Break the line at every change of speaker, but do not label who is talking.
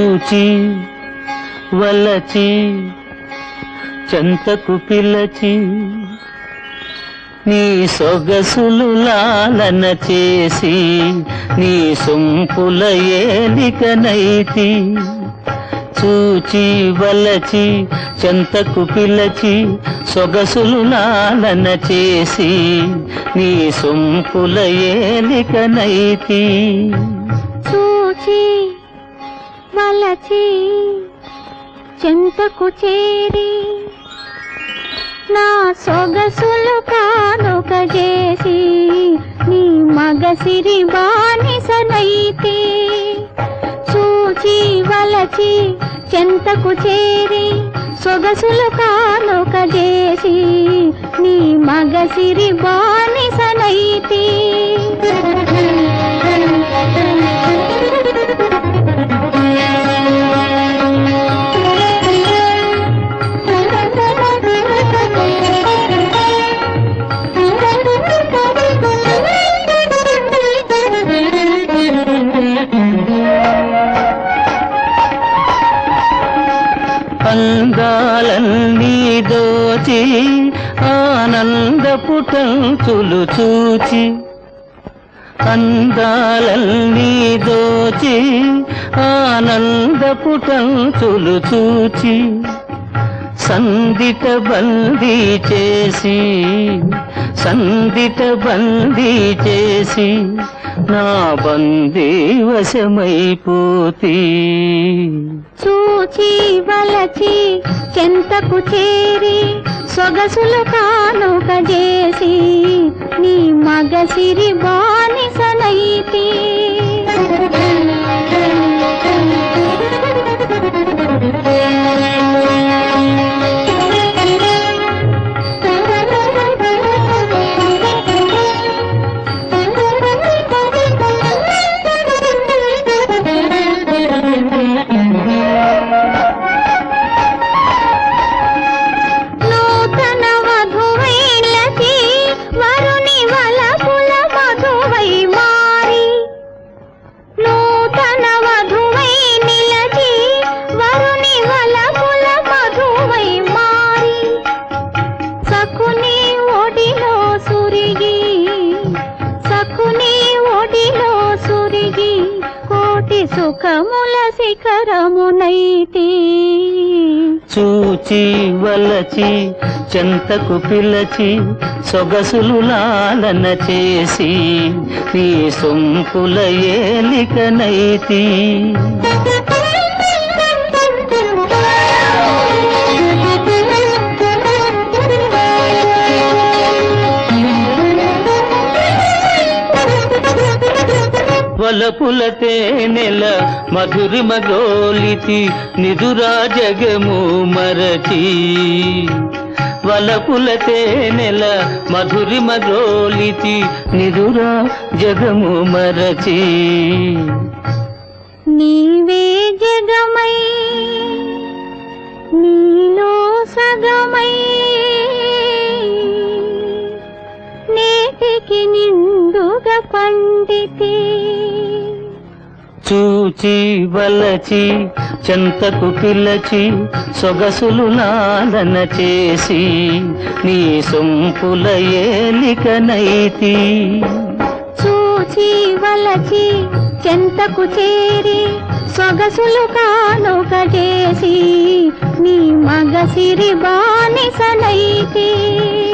చూచి వలచి చెంతకు పిలచి నీ సొగసులు లాలన చేసి నీ సొంపుల ఏలికనైతి చూచి వలచి చెంతకు పిలచి సొగసులు లాలన చేసి నీ సొంపుల ఏలికనైతి
చూచి వలచి చెంతకు చేరి నా సొగసులు కానుక చేసి నీ మగసిరి బానిసనైతే చూచి వలచి చెంతకు చేరి సొగసులు కానుక చేసి నీ మగసిరి బానిసనైతే
అందాలన్నీ దోచి ఆనందపు టంచులు చూచి అందాలన్నీ దోచి ఆనందపు టంచులు చూచి సందిట బందీ చేసి సందిట బందీ చేసి నా బందీ వశమైపోతీ
చూచి వలచి చెంతకు చేరి సొగసులు కానుక చేసి నీ మగసిరి బానిసనైతి నూతన వధువైలకి వరుని వలపుల మధువై మారి నూతన వధువై నిలచి వరుని వలపుల మధువై మారి సకుని ఒడిలో సురిగి సకుని ఒడిలో సురిగి కోటి సుఖముల శిఖరమునైతి
చూచి వలచి చెంతకు పిలచి సొగసులు లాలన చేసి నీ సొంపుల ఏలికనైతి వలపుల తేనెల మధురిమ గోలితి నిదురా జగము మరచి వలపుల తేనెల మధురిమ గోలితి నిదురా జగము మరచి
నీవే జగమై నీలో సగమై నేటికి నిండుగా పండితే
చూచి వలచి చెంతకు పిలచి సొగసులు లాలన చేసి నీ సొంపుల ఏలికనైతి
చూచి వలచి చెంతకు చేరి సొగసులు కానుక చేసి నీ మగసిరి బానిసనైతే